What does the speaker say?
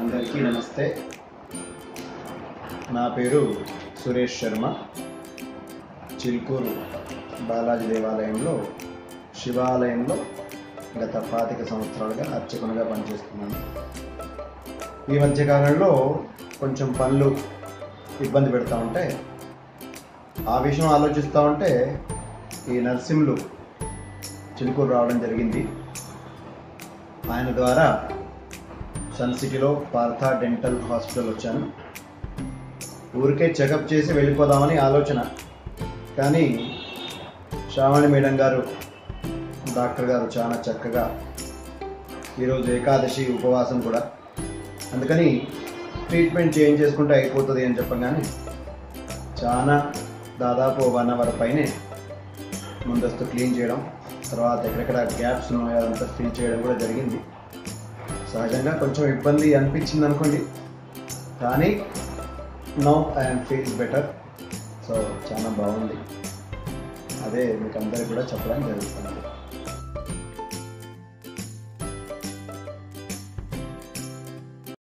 అందరికీ నమస్తే నా పేరు సురేష్ శర్మ చిల్కూరు బాలాజీ దేవాలయంలో శివాలయంలో గత పాతిక సంవత్సరాలుగా అర్చకునిగా పనిచేస్తున్నాను ఈ మధ్యకాలంలో కొంచెం పనులు ఇబ్బంది పెడతా ఉంటే ఆ విషయం ఆలోచిస్తూ ఉంటే ఈ నర్సింహులు చిలుకూరు రావడం జరిగింది ఆయన ద్వారా సన్ సిటీలో పార్థా డెంటల్ హాస్పిటల్ వచ్చాను ఊరికే చెకప్ చేసి వెళ్ళిపోదామని ఆలోచన కానీ శ్రావణి మేడం గారు డాక్టర్ గారు చాలా చక్కగా ఈరోజు ఏకాదశి ఉపవాసం కూడా అందుకని ట్రీట్మెంట్ చేంజ్ చేసుకుంటే అయిపోతుంది అని చెప్పగానే చాలా దాదాపు వన్ అవర్ పైనే ముందస్తు క్లీన్ చేయడం తర్వాత ఎక్కడెక్కడ గ్యాప్స్ ఉన్నాయో అదంతా ఫిల్ చేయడం కూడా జరిగింది సహజంగా కొంచెం ఇబ్బంది అనిపించింది అనుకోండి కానీ no I'm feel better so చాలా బాగుంది అదే మీకు అందరికి కూడా చెప్పడం జరుగుతుంది